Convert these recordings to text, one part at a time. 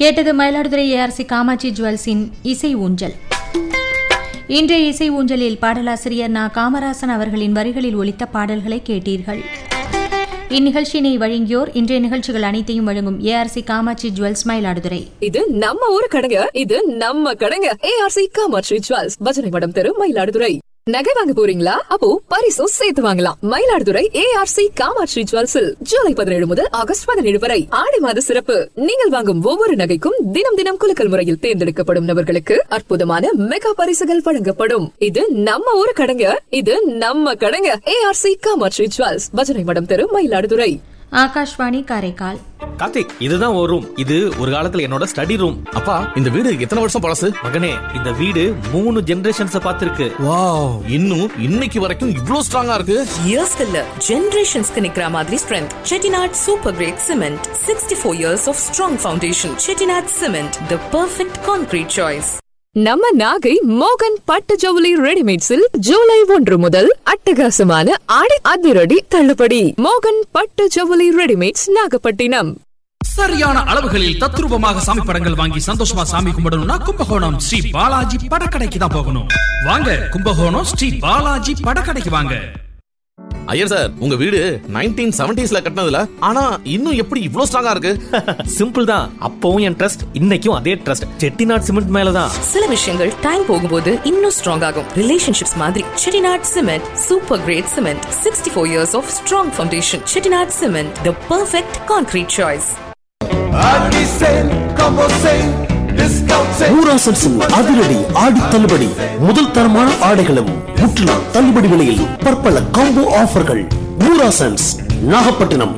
கேட்டது மயிலாடுதுறை ஏஆர்சி காமாட்சி ஜுவல்ஸின் இசை ஊஞ்சல் இன்றைய இசை ஊஞ்சலில் பாடலாசிரியர் நா காமராசன் அவர்களின் வரிகளில் ஒலித்த பாடல்களை கேட்டீர்கள் இந்நிகழ்ச்சியினை வழங்கியோர் இன்றைய நிகழ்ச்சிகள் அனைத்தையும் வழங்கும் ஏஆர்சி காமாட்சி ஜுவல்ஸ் மயிலாடுதுறை இது நம்ம ஊரு கடைங்க இது நம்ம கடைங்க ஏஆர்சி காமாட்சி ஜுவல்ஸ் பஜனை மடம் தெரு மயிலாடுதுறை நகை வாங்க போறீங்களா அப்போ பரிசும் சேர்த்து வாங்கலாம் மயிலாடுதுறை ஏஆர்சி காமாட்சி ஜுவல்ஸில் ஜூலை பதினேழு முதல் ஆகஸ்ட் பதினேழு வரை ஆடி மாத சிறப்பு நீங்கள் வாங்கும் ஒவ்வொரு நகைக்கும் தினம் தினம் குலுக்கல் முறையில் தேர்ந்தெடுக்கப்படும் நபர்களுக்கு அற்புதமான மெகா பரிசுகள் வழங்கப்படும் இது நம்ம ஊரு கடைங்க இது நம்ம கடைங்க ஏஆர்சி காமாட்சி ஜுவல்ஸ் பஜனை மடம் தெரு மயிலாடுதுறை ஆகாஷ்வாணி காரைக்கால் கார்த்திக் இதுதான் ஒரு ரூம் இது ஒரு காலத்துல என்னோட ஸ்டடி ரூம் அப்பா இந்த வீடு எத்தனை வருஷம் பழசு மகனே இந்த வீடு மூணு ஜெனரேஷன்ஸ் பார்த்திருக்கு வாவ் இன்னும் இன்னைக்கு வரைக்கும் இவ்ளோ ஸ்ட்ராங்கா இருக்கு இயர்ஸ் இல்ல ஜெனரேஷன்ஸ்க்கு நிக்கிற மாதிரி strength Chettinad super great cement sixty four years of strong foundation Chettinad cement the perfect concrete choice நம்ம நாகை மோகன் பட்டு ஜவுளி ரெடிமேட்ஸில் ஜூலை ஒன்று முதல் அட்டகாசமான ஆடி அதிரடி தள்ளுபடி மோகன் பட்டு ஜவுளி ரெடிமேட்ஸ் நாகப்பட்டினம் சரியான அளவுகளில் தத்ரூபமாக சாமி படங்கள் வாங்கி சந்தோஷமா சாமி கும்பிடணும்னா கும்பகோணம் ஸ்ரீ பாலாஜி படக்கடைக்கு தான் போகணும் வாங்க கும்பகோணம் ஸ்ரீ பாலாஜி படக்கடைக்கு வாங்க ஐயர் சார் உங்க வீடு நைன்டீன் செவன்டிஸ்ல கட்டினதுல ஆனா இன்னும் எப்படி இவ்ளோ ஸ்ட்ராங்கா இருக்கு சிம்பிள் தான் அப்பவும் என் ட்ரஸ்ட் இன்னைக்கும் அதே ட்ரஸ்ட் செட்டிநாட் சிமெண்ட் மேலதான் சில விஷயங்கள் டைம் போகும்போது இன்னும் ஸ்ட்ராங் ஆகும் ரிலேஷன்ஷிப்ஸ் மாதிரி Chettinad cement super great cement sixty four years of strong foundation Chettinad cement the perfect concrete choice ஊராசன்ஸின் அதிரடி ஆடி தள்ளுபடி முதல் தரமான ஆடைகளும் முற்றிலும் தள்ளுபடி விலையில் பற்பல காம்போ ஆஃபர்கள் ஊராசன்ஸ் நாகப்பட்டினம்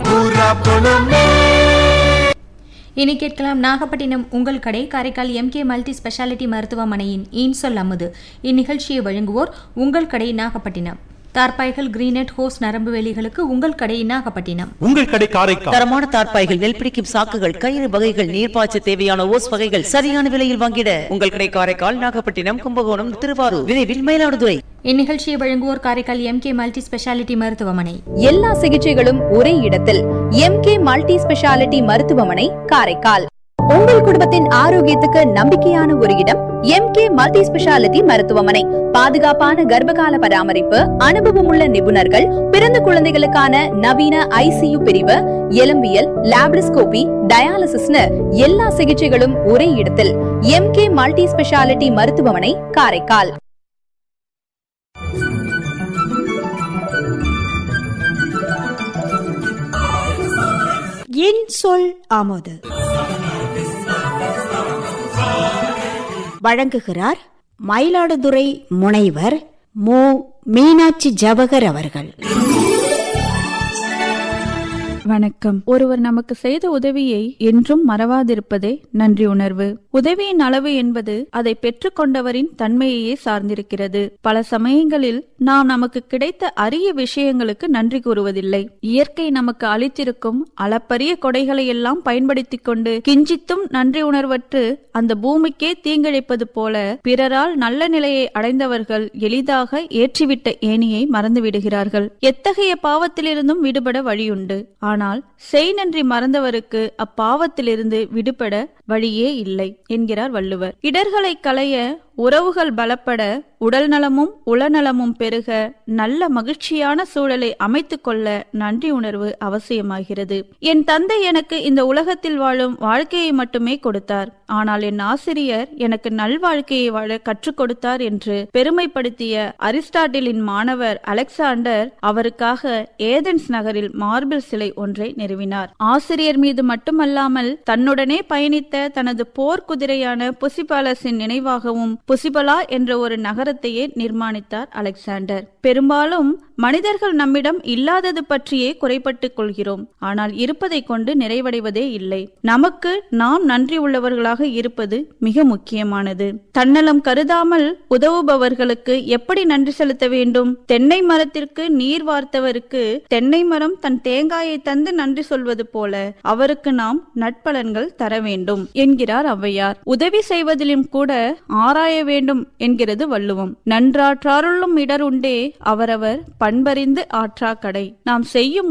இனி கேட்கலாம் நாகப்பட்டினம் உங்கள் கடை காரைக்கால் எம்கே மல்டி ஸ்பெஷாலிட்டி மருத்துவமனையின் இன்சொல் அமுது இந்நிகழ்ச்சியை வழங்குவோர் உங்கள் கடை நாகப்பட்டினம் தார்பாய்கள் கிரீனட் ஹோஸ் நரம்பு வேலிகளுக்கு உங்கள் கடை நாகப்பட்டினம் உங்கள் கடை காரைக்கால் தரமான தார்ப்பாய்கள் நெல் பிடிக்கும் சாக்குகள் கயிறு வகைகள் நீர்ப்பாய்ச்ச தேவையான ஓஸ் வகைகள் சரியான விலையில் வாங்கிட உங்கள் கடை காரைக்கால் நாகப்பட்டினம் கும்பகோணம் திருவாரூர் விரைவில் மயிலாடுதுறை இந்நிகழ்ச்சியை வழங்குவோர் காரைக்கால் எம்கே மல்டி ஸ்பெஷாலிட்டி மருத்துவமனை எல்லா சிகிச்சைகளும் ஒரே இடத்தில் எம்கே மல்டி ஸ்பெஷாலிட்டி மருத்துவமனை காரைக்கால் உங்கள் குடும்பத்தின் ஆரோக்கியத்துக்கு நம்பிக்கையான ஒரு இடம் எம்கே மல்டி ஸ்பெஷாலிட்டி மருத்துவமனை பாதுகாப்பான கர்ப்பகால பராமரிப்பு அனுபவமுள்ள நிபுணர்கள் பிறந்த குழந்தைகளுக்கான நவீன ஐசியு பிரிவு எலும்பியல் லாப்ரிஸ்கோபி டயாலிசிஸ்னு எல்லா சிகிச்சைகளும் ஒரே இடத்தில் எம்கே மல்டி ஸ்பெஷாலிட்டி மருத்துவமனை காரைக்கால் என் சொல் ஆமோது வழங்குகிறார் மயிலாடுதுறை முனைவர் மு மீனாட்சி ஜவகர் அவர்கள் வணக்கம் ஒருவர் நமக்கு செய்த உதவியை என்றும் மறவாதிருப்பதே நன்றி உணர்வு உதவியின் அளவு என்பது அதை பெற்றுக்கொண்டவரின் தன்மையையே சார்ந்திருக்கிறது பல சமயங்களில் நாம் நமக்கு கிடைத்த அரிய விஷயங்களுக்கு நன்றி கூறுவதில்லை இயற்கை நமக்கு அளித்திருக்கும் அளப்பரிய கொடைகளை எல்லாம் பயன்படுத்திக் கொண்டு கிஞ்சித்தும் நன்றி உணர்வற்று அந்த பூமிக்கே தீங்கிழைப்பது போல பிறரால் நல்ல நிலையை அடைந்தவர்கள் எளிதாக ஏற்றிவிட்ட ஏணியை மறந்துவிடுகிறார்கள் எத்தகைய பாவத்திலிருந்தும் விடுபட வழியுண்டு ஆனால் செய் நன்றி மறந்தவருக்கு அப்பாவத்திலிருந்து விடுபட வழியே இல்லை என்கிறார் வள்ளுவர் இடர்களை களைய உறவுகள் பலப்பட உடல் நலமும் உளநலமும் பெருக நல்ல மகிழ்ச்சியான சூழலை அமைத்துக் கொள்ள நன்றி உணர்வு அவசியமாகிறது என் தந்தை எனக்கு இந்த உலகத்தில் வாழும் வாழ்க்கையை மட்டுமே கொடுத்தார் ஆனால் என் ஆசிரியர் எனக்கு நல்வாழ்க்கையை வாழ கற்றுக் கொடுத்தார் என்று பெருமைப்படுத்திய அரிஸ்டாட்டிலின் மாணவர் அலெக்சாண்டர் அவருக்காக ஏதென்ஸ் நகரில் மார்பிள் சிலை ஒன்றை நிறுவினார் ஆசிரியர் மீது மட்டுமல்லாமல் தன்னுடனே பயணித்த தனது போர்க்குதிரையான புசிபாலஸின் நினைவாகவும் புசிபலா என்ற ஒரு நகரத்தையே நிர்மாணித்தார் அலெக்சாண்டர் பெரும்பாலும் மனிதர்கள் நம்மிடம் இல்லாதது பற்றியே குறைபட்டுக் கொள்கிறோம் ஆனால் இருப்பதை கொண்டு நிறைவடைவதே இல்லை நமக்கு நாம் நன்றி உள்ளவர்களாக இருப்பது மிக முக்கியமானது தன்னலம் கருதாமல் உதவுபவர்களுக்கு எப்படி நன்றி செலுத்த வேண்டும் தென்னை மரத்திற்கு நீர் வார்த்தவருக்கு தென்னை மரம் தன் தேங்காயை தந்து நன்றி சொல்வது போல அவருக்கு நாம் நட்பலன்கள் தர வேண்டும் என்கிறார் ஔவையார் உதவி செய்வதிலும் கூட ஆராய வேண்டும் என்கிறது வள்ளுவம் நன்றாற்றாருள்ளும் இடர் உண்டே அவரவர் பண்பறிந்து ஆற்றா கடை நாம் செய்யும்